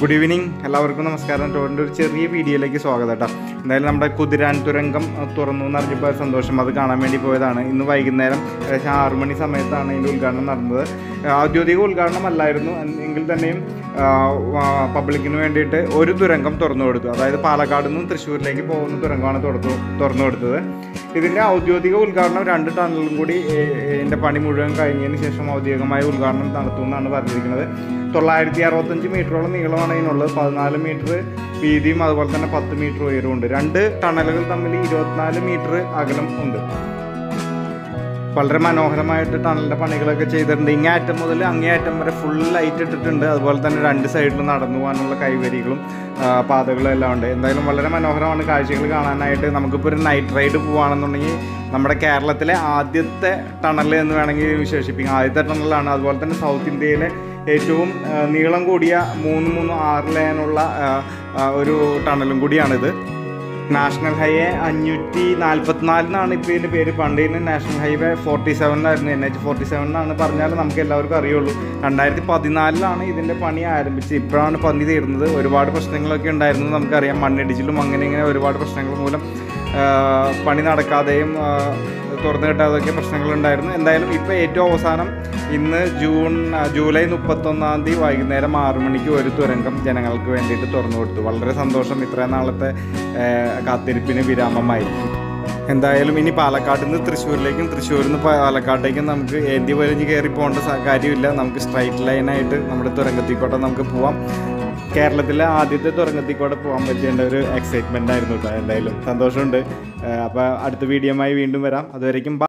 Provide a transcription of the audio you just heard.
Good evening എല്ലാവർക്കും നമസ്കാരം ടോറിൻ്റെ ഒരു ചെറിയ വീഡിയോയിലേക്ക് സ്വാഗതം കേട്ടോ എന്തായാലും നമ്മുടെ കുതിരാൻ തുരങ്കം അഹ്, തുറന്നു എന്ന് അറിഞ്ഞപ്പോൾ ഒരു സന്തോഷം അത് കാണാൻ വേണ്ടി പോയതാണ് ഇന്ന് വൈകുന്നേരം ഏകദേശം ആറു മണി സമയത്താണ് ഇതിൻ്റെ ഉദ്ഘാടനം നടന്നത് ആഹ്, ഔദ്യോഗിക ഉദ്ഘാടനം അല്ലായിരുന്നു എൻ- എങ്കിൽ തന്നെയും ആഹ്, വാ- പബ്ലിക്കിന് വേണ്ടിയിട്ട് ഒരു തുരങ്കം തുറന്നു കൊടുത്തു അതായത് പാലക്കാട് നിന്നും തൃശ്ശൂരിലേക്ക് പോകുന്ന തുരങ്കമാണ് തുറന്നു തുറന്നു കൊടുത്തത് ഇതിൻ്റെ ഔദ്യോഗിക ഉദ്ഘാടനം രണ്ട് ടണലും കൂടി ഏഹ്, ഇതിൻ്റെ പണി മുഴുവൻ കഴിഞ്ഞതിന് ശേഷം ഔദ്യോഗികമായ ഉദ്ഘാടനം നടത്തുമെന്നാണ് പറഞ്ഞിരിക്കുന്നത് തൊള്ളായിരത്തി അറുപത്തഞ്ച് മീറ്ററോളം നീളമാണ് ഇതിനുള്ളത് പതിനാല് മീറ്റർ വീതിയും അതുപോലെ തന്നെ പത്ത് മീറ്റർ ഉയരവും ഉണ്ട് രണ്ട് ടണലുകൾ തമ്മിൽ ഇരുപത്തിനാല് മീറ്റർ അകലം ഉണ്ട് വളരെ മനോഹരമായിട്ട് ടണലിൻ്റെ പണികളൊക്കെ ചെയ്തിട്ടുണ്ട് ഇങ്ങേ അറ്റം മുതൽ അങ്ങേ അറ്റം വരെ ഫുൾ ലൈറ്റ് ഇട്ടിട്ടുണ്ട് അതുപോലെ തന്നെ രണ്ട് സൈഡിലും നടന്നു പോകാനുള്ള കൈവരികളും ആ, പാതകളും എല്ലാം ഉണ്ട് എന്തായാലും വളരെ മനോഹരമാണ് കാഴ്ചകൾ കാണാനായിട്ട് നമുക്കിപ്പോൾ ഒരു നൈറ്റ് റൈഡ് പോവുകയാണെന്നുണ്ടെങ്കിൽ നമ്മുടെ കേരളത്തിലെ ആദ്യത്തെ ടണൽ എന്ന് വേണമെങ്കിൽ വിശേഷിപ്പിക്കാം ആദ്യത്തെ ടണലാണ് അതുപോലെ തന്നെ സൗത്ത് ഇന്ത്യയിലെ ഏറ്റവും ആ, നീളം കൂടിയ മൂന്ന് മൂന്ന് ആറ് ലൈനുള്ള ആ, ആ, ഒരു ടണലും കൂടിയാണിത് നാഷണൽ ഹൈവേ അഞ്ഞൂറ്റി നാൽപ്പത്തിനാലിനാണ് ഇപ്പോൾ ഇതിൻ്റെ പേര് പണ്ട് ഇതിന് നാഷണൽ ഹൈവേ ഫോർട്ടി സെവനിലായിരുന്നു എൻ എച്ച് ഫോർട്ടി സെവൻ എന്നാണ് പറഞ്ഞാൽ നമുക്ക് എല്ലാവർക്കും അറിയുള്ളൂ രണ്ടായിരത്തി പതിനാലിലാണ് ഇതിൻ്റെ പണി ആരംഭിച്ചത് ഇപ്പോഴാണ് പണി തീർന്നത് ഒരുപാട് പ്രശ്നങ്ങളൊക്കെ ഉണ്ടായിരുന്നു നമുക്കറിയാം മണ്ണിടിച്ചിലും അങ്ങനെ ഇങ്ങനെ ഒരുപാട് പ്രശ്നങ്ങൾ മൂലം ആ, പണി നടക്കാതെയും ആ, തുറന്നു കിട്ടാതെയൊക്കെ പ്രശ്നങ്ങളുണ്ടായിരുന്നു എന്തായാലും ഇപ്പോൾ ഏറ്റവും അവസാനം ഇന്ന് ജൂൺ ആ, ജൂലൈ മുപ്പത്തൊന്നാം തീയതി വൈകുന്നേരം ആറു മണിക്ക് ഒരു തുരങ്കം ജനങ്ങൾക്ക് വേണ്ടിയിട്ട് തുറന്നു കൊടുത്തു വളരെ സന്തോഷം ഇത്രയും നാളത്തെ ആ, കാത്തിരിപ്പിന് വിരാമമായി എന്തായാലും ഇനി പാലക്കാട് നിന്ന് തൃശ്ശൂരിലേക്കും തൃശ്ശൂരിൽ നിന്ന് പാലക്കാട്ടേക്കും നമുക്ക് ഏന്ത്യ വലിഞ്ഞ് കയറി പോകേണ്ട സ- കാര്യമില്ല നമുക്ക് സ്ട്രൈറ്റ് ലൈനായിട്ട് നമ്മുടെ തുരങ്കത്തിക്കോട്ടെ നമുക്ക് പോവാം കേരളത്തിലെ ആദ്യത്തെ തുരങ്കത്തിക്കൂടെ പോകാൻ പറ്റേണ്ട ഒരു എക്സൈറ്റ്മെൻ്റ് ആയിരുന്നു കേട്ടോ എന്തായാലും സന്തോഷമുണ്ട് അപ്പോൾ അടുത്ത വീഡിയോയുമായി വീണ്ടും വരാം അതുവരേക്കും bye.